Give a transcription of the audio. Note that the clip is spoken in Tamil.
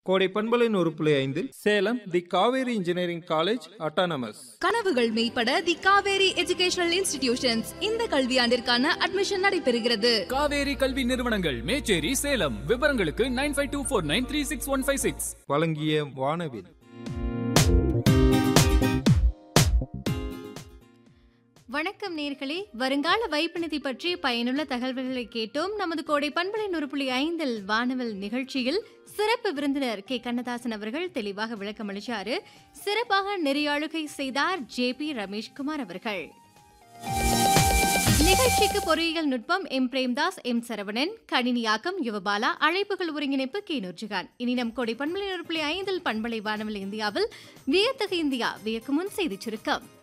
கோடை பண்பலை நூறு புள்ளி ஐந்தில் Salem the Kaveri engineering college autonomous கனவுகள் மெய்ப்பட தி காவேரி எஜுகேஷனல் இன்ஸ்டிடியூஷன்ஸ் இந்த கல்வியாண்டிற்கான அட்மிஷன் நடைபெறுகிறது காவேரி கல்வி நிறுவனங்கள் மேச்சேரி சேலம் விவரங்களுக்கு nine five two four nine three six one five six வழங்கிய வானவில் வணக்கம் நேர்களே வருங்கால வைப்பு பற்றி பயனுள்ள தகவல்களை கேட்டோம் நமது கோடை பண்பலை நூறு புள்ளி ஐந்தில் வானவல் நிகழ்ச்சியில் சிறப்பு விருந்தினர் கே கண்ணதாசன் அவர்கள் தெளிவாக விளக்கம் அளிச்சாரு சிறப்பாக நெறியாளுகை செய்தார் ஜே பி ரமேஷ்குமார் அவர்கள் நிகழ்ச்சிக்கு பொறியியல் நுட்பம் எம் பிரேம்தாஸ் எம் சரவணன் கணினியாக்கம் யுவபாலா அழைப்புகள் ஒருங்கிணைப்பு கே நூர்ஜுகான் இனி நம் கோடை பண்பலை நூறு புள்ளி ஐந்தில் பண்பலை வானவல் இந்தியாவில் வியத்தகு இந்தியா வியக்குமுன் செய்திச் சுருக்கம்